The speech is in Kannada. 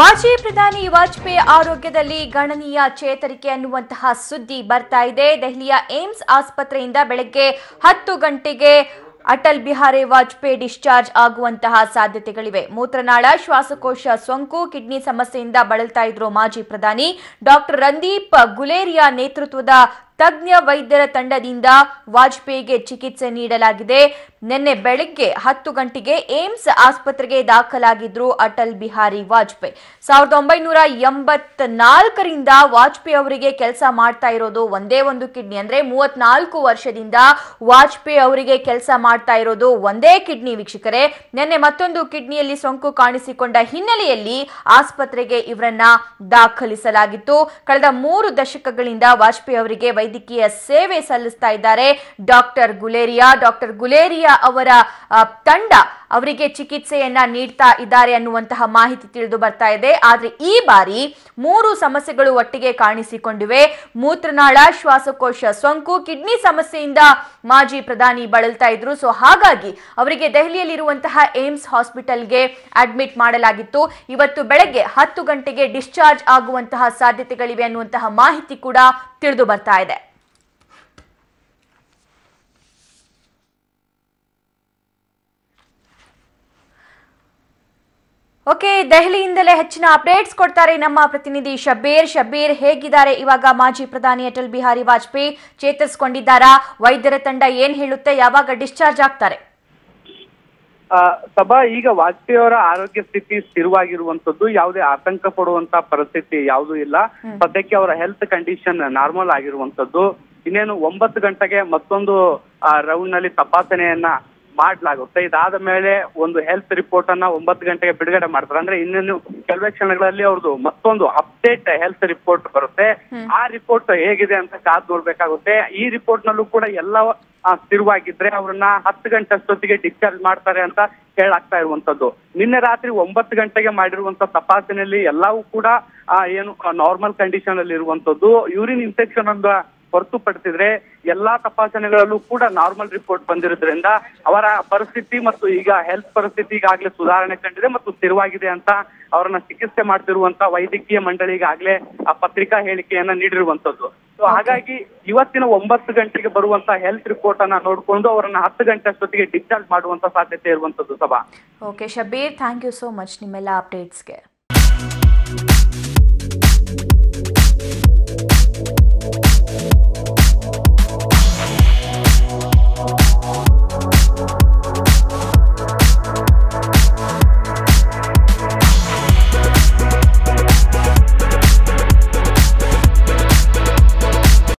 ಮಾಜಿ ಪ್ರಧಾನಿ ವಾಜಪೇಯಿ ಆರೋಗ್ಯದಲ್ಲಿ ಗಣನೀಯ ಚೇತರಿಕೆ ಅನ್ನುವಂತಹ ಸುದ್ದಿ ಬರ್ತಾ ಇದೆ ದೆಹಲಿಯ ಏಮ್ಸ್ ಆಸ್ಪತ್ರೆಯಿಂದ ಬೆಳಗ್ಗೆ ಹತ್ತು ಗಂಟೆಗೆ ಅಟಲ್ ಬಿಹಾರಿ ವಾಜಪೇಯಿ ಡಿಸ್ಚಾರ್ಜ್ ಆಗುವಂತಹ ಸಾಧ್ಯತೆಗಳಿವೆ ಮೂತ್ರನಾಳ ಶ್ವಾಸಕೋಶ ಸೋಂಕು ಕಿಡ್ನಿ ಸಮಸ್ಯೆಯಿಂದ ಬಳಲ್ತಾ ಇದ್ರು ಮಾಜಿ ಪ್ರಧಾನಿ ಡಾಕ್ಟರ್ ರಂದೀಪ್ ಗುಲೇರಿಯಾ ನೇತೃತ್ವದ ತಜ್ಞ ವೈದ್ಯರ ತಂಡದಿಂದ ವಾಜಪೇಯಿಗೆ ಚಿಕಿತ್ಸೆ ನೀಡಲಾಗಿದೆ ನಿನ್ನೆ ಬೆಳಗ್ಗೆ ಹತ್ತು ಗಂಟೆಗೆ ಏಮ್ಸ್ ಆಸ್ಪತ್ರೆಗೆ ದಾಖಲಾಗಿದ್ರು ಅಟಲ್ ಬಿಹಾರಿ ವಾಜಪೇಯಿ ಸಾವಿರದ ಒಂಬೈನೂರ ಎಂಬತ್ನಾಲ್ಕರಿಂದ ವಾಜಪೇಯಿ ಅವರಿಗೆ ಕೆಲಸ ಮಾಡ್ತಾ ಇರೋದು ಒಂದೇ ಒಂದು ಕಿಡ್ನಿ ಅಂದ್ರೆ ಮೂವತ್ನಾಲ್ಕು ವರ್ಷದಿಂದ ವಾಜಪೇಯಿ ಅವರಿಗೆ ಕೆಲಸ ಮಾಡ್ತಾ ಇರೋದು ಒಂದೇ ಕಿಡ್ನಿ ವೀಕ್ಷಕರೇ ನಿನ್ನೆ ಮತ್ತೊಂದು ಕಿಡ್ನಿಯಲ್ಲಿ ಸೋಂಕು ಕಾಣಿಸಿಕೊಂಡ ಹಿನ್ನೆಲೆಯಲ್ಲಿ ಆಸ್ಪತ್ರೆಗೆ ಇವರನ್ನ ದಾಖಲಿಸಲಾಗಿತ್ತು ಕಳೆದ ಮೂರು ದಶಕಗಳಿಂದ ವಾಜಪೇಯಿ ಅವರಿಗೆ ವೈದ್ಯಕೀಯ ಸೇವೆ ಸಲ್ಲಿಸ್ತಾ ಇದ್ದಾರೆ ಡಾಕ್ಟರ್ ಗುಲೇರಿಯಾ ಡಾಕ್ಟರ್ ಗುಲೇರಿಯಾ ಅವರ ಆ, ತಂಡ ಅವರಿಗೆ ಚಿಕಿತ್ಸೆಯನ್ನ ನೀಡ್ತಾ ಇದ್ದಾರೆ ಅನ್ನುವಂತಹ ಮಾಹಿತಿ ತಿಳಿದು ಬರ್ತಾ ಇದೆ ಆದ್ರೆ ಈ ಬಾರಿ ಮೂರು ಸಮಸ್ಯೆಗಳು ಒಟ್ಟಿಗೆ ಕಾಣಿಸಿಕೊಂಡಿವೆ ಮೂತ್ರನಾಳ ಶ್ವಾಸಕೋಶ ಸೋಂಕು ಕಿಡ್ನಿ ಸಮಸ್ಯೆಯಿಂದ ಮಾಜಿ ಪ್ರಧಾನಿ ಬಳಲ್ತಾ ಇದ್ರು ಸೊ ಹಾಗಾಗಿ ಅವರಿಗೆ ದೆಹಲಿಯಲ್ಲಿರುವಂತಹ ಏಮ್ಸ್ ಹಾಸ್ಪಿಟಲ್ಗೆ ಅಡ್ಮಿಟ್ ಮಾಡಲಾಗಿತ್ತು ಇವತ್ತು ಬೆಳಗ್ಗೆ ಹತ್ತು ಗಂಟೆಗೆ ಡಿಸ್ಚಾರ್ಜ್ ಆಗುವಂತಹ ಸಾಧ್ಯತೆಗಳಿವೆ ಅನ್ನುವಂತಹ ಮಾಹಿತಿ ಕೂಡ ತಿಳಿದು ಬರ್ತಾ ಇದೆ ಓಕೆ ದೆಹಲಿಯಿಂದಲೇ ಹೆಚ್ಚಿನ ಅಪ್ಡೇಟ್ಸ್ ಕೊಡ್ತಾರೆ ನಮ್ಮ ಪ್ರತಿನಿಧಿ ಶಬೀರ್ ಶಬೀರ್ ಹೇಗಿದ್ದಾರೆ ಇವಾಗ ಮಾಜಿ ಪ್ರಧಾನಿ ಅಟಲ್ ಬಿಹಾರಿ ವಾಜಪೇಯಿ ಚೇತರಿಸಿಕೊಂಡಿದ್ದಾರಾ ವೈದ್ಯರ ತಂಡ ಏನ್ ಹೇಳುತ್ತೆ ಯಾವಾಗ ಡಿಸ್ಚಾರ್ಜ್ ಆಗ್ತಾರೆ ಆ, ಸಭಾ ಈಗ ವಾಜಪೇಯಿ ಅವರ ಆರೋಗ್ಯ ಸ್ಥಿತಿ ಸ್ಥಿರವಾಗಿರುವಂತದ್ದು ಯಾವುದೇ ಆತಂಕ ಪಡುವಂತ ಪರಿಸ್ಥಿತಿ ಯಾವುದೂ ಇಲ್ಲ ಸದ್ಯಕ್ಕೆ ಅವರ ಹೆಲ್ತ್ ಕಂಡೀಷನ್ ನಾರ್ಮಲ್ ಆಗಿರುವಂತದ್ದು ಇನ್ನೇನು ಒಂಬತ್ತು ಗಂಟೆಗೆ ಮತ್ತೊಂದು ರೌಂಡ್ ನಲ್ಲಿ ತಪಾಸಣೆಯನ್ನ ಮಾಡ್ಲಾಗುತ್ತೆ ಇದಾದ ಮೇಲೆ ಒಂದು ಹೆಲ್ತ್ ರಿಪೋರ್ಟ್ ಅನ್ನ ಒಂಬತ್ತು ಗಂಟೆಗೆ ಬಿಡುಗಡೆ ಮಾಡ್ತಾರೆ ಅಂದ್ರೆ ಇನ್ನೇನು ಕೆಲವೇ ಕ್ಷಣಗಳಲ್ಲಿ ಅವ್ರದ್ದು ಮತ್ತೊಂದು ಅಪ್ಡೇಟ್ ಹೆಲ್ತ್ ರಿಪೋರ್ಟ್ ಬರುತ್ತೆ ಆ ರಿಪೋರ್ಟ್ ಹೇಗಿದೆ ಅಂತ ಕಾದ್ ನೋಡ್ಬೇಕಾಗುತ್ತೆ ಈ ರಿಪೋರ್ಟ್ ನಲ್ಲೂ ಕೂಡ ಎಲ್ಲ ಆ, ಸ್ಥಿರವಾಗಿದ್ರೆ ಅವ್ರನ್ನ ಹತ್ತು ಗಂಟೆ ಅಷ್ಟೊತ್ತಿಗೆ ಡಿಸ್ಚಾರ್ಜ್ ಮಾಡ್ತಾರೆ ಅಂತ ಹೇಳಾಗ್ತಾ ಇರುವಂತದ್ದು ನಿನ್ನೆ ರಾತ್ರಿ ಒಂಬತ್ತು ಗಂಟೆಗೆ ಮಾಡಿರುವಂತ ತಪಾಸಣೆಯಲ್ಲಿ ಎಲ್ಲವೂ ಕೂಡ ಆ, ಏನು ನಾರ್ಮಲ್ ಕಂಡೀಷನ್ ಅಲ್ಲಿ ಇರುವಂತದ್ದು ಯೂರಿನ್ ಇನ್ಫೆಕ್ಷನ್ ಅಂತ ಹೊರತುಪಡಿಸಿದ್ರೆ ಎಲ್ಲಾ ತಪಾಸಣೆಗಳಲ್ಲೂ ಕೂಡ ನಾರ್ಮಲ್ ರಿಪೋರ್ಟ್ ಬಂದಿರೋದ್ರಿಂದ ಅವರ ಪರಿಸ್ಥಿತಿ ಮತ್ತು ಈಗ ಹೆಲ್ತ್ ಪರಿಸ್ಥಿತಿ ಈಗಾಗಲೇ ಸುಧಾರಣೆ ಕಂಡಿದೆ ಮತ್ತು ಸ್ಥಿರವಾಗಿದೆ ಅಂತ ಅವರನ್ನ ಚಿಕಿತ್ಸೆ ಮಾಡ್ತಿರುವಂತ ವೈದ್ಯಕೀಯ ಮಂಡಳಿ ಈಗಾಗಲೇ ಆ ಪತ್ರಿಕಾ ಹೇಳಿಕೆಯನ್ನ ನೀಡಿರುವಂತದ್ದು ಸೊ ಹಾಗಾಗಿ ಇವತ್ತಿನ ಒಂಬತ್ತು ಗಂಟೆಗೆ ಬರುವಂತ ಹೆಲ್ತ್ ರಿಪೋರ್ಟ್ ಅನ್ನ ನೋಡ್ಕೊಂಡು ಅವರನ್ನ ಹತ್ತು ಗಂಟೆ ಅಷ್ಟೊತ್ತಿಗೆ ಡಿಸ್ಚಾರ್ಜ್ ಮಾಡುವಂತ ಸಾಧ್ಯತೆ ಇರುವಂತದ್ದು ಸಭಾ okay Shabeer thank you so much ನಿಮ್ಮೆಲ್ಲ ಅಪ್ಡೇಟ್ಸ್ಗೆ